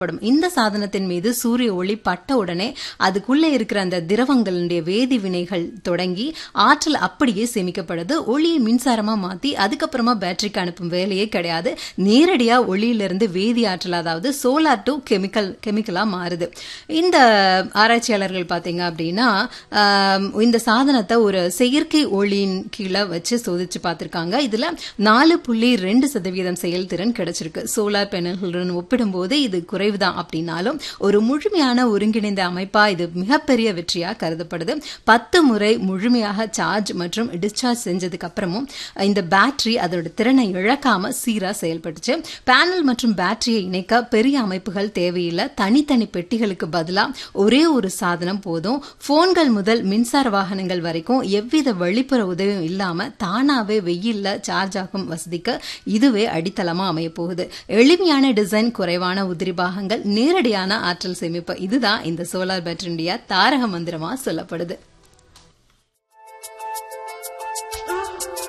படும் இந்த சாதனத்தின் மீது சூரிய ஒளி பட்ட உடனே அதுக்குள்ளே இருக்கிற அந்த திரவங்களுடைய வேதி வினைகள் தொடங்கி ஆற்றல் அப்படியே சேமிக்கப்படுது ஒளியை மின்சாரமா மாத்தி அதுக்கப்புறமா பேட்டரிக்கு அனுப்பும் வேலையே கிடையாது நேரடியா ஒளியிலிருந்து வேதி ஆற்றல் அதாவது சோலார் டு கெமிக்கல் கெமிக்கலா மாறுது இந்த ஆராய்ச்சியாளர்கள் பாத்தீங்க அப்படின்னா ஆம், இந்த சாதனத்தை ஒரு செயற்கை ஒளியின் கீழே வச்சு சோதிச்சு பார்த்திருக்காங்க இதுல நாலு புள்ளி ரெண்டு சதவீதம் செயல்திறன் கிடைச்சிருக்கு சோலார் பேனல்களுடன் ஒப்பிடும்போது இது குறைவுதான் அப்படின்னாலும் ஒரு முழுமையான ஒருங்கிணைந்த அமைப்பா இது மிகப்பெரிய வெற்றியா கருதப்படுது பத்து முறை முழுமையாக சார்ஜ் மற்றும் டிஸ்சார்ஜ் செஞ்சதுக்கு அப்புறமும் இந்த பேட்டரி அதோட திறனை இழக்காம சீரா செயல்பட்டுச்சு பேனல் மற்றும் பேட்டரியை இணைக்க பெரிய அமைப்புகள் தேவையில்லை தனித்தனி பெட்டிகளுக்கு பதிலா ஒரே ஒரு சாதனம் போதும் போன்கள் முதல் மின்சார வாகனங்கள் வரைக்கும் எவ்வித வெளிப்புற உதவியும் இல்லாம தானாவே வெயில்ல சார்ஜ் ஆகும் வசதிக்கு இதுவே அடித்தளமா அமைய போகுது எளிமையான டிசைன் குறைவான உதிரி பாகங்கள் நேரடியான ஆற்றல் சேமிப்பு இதுதான் இந்த சோலார் பேட்டரியுடைய தாரக மந்திரமா சொல்லப்படுது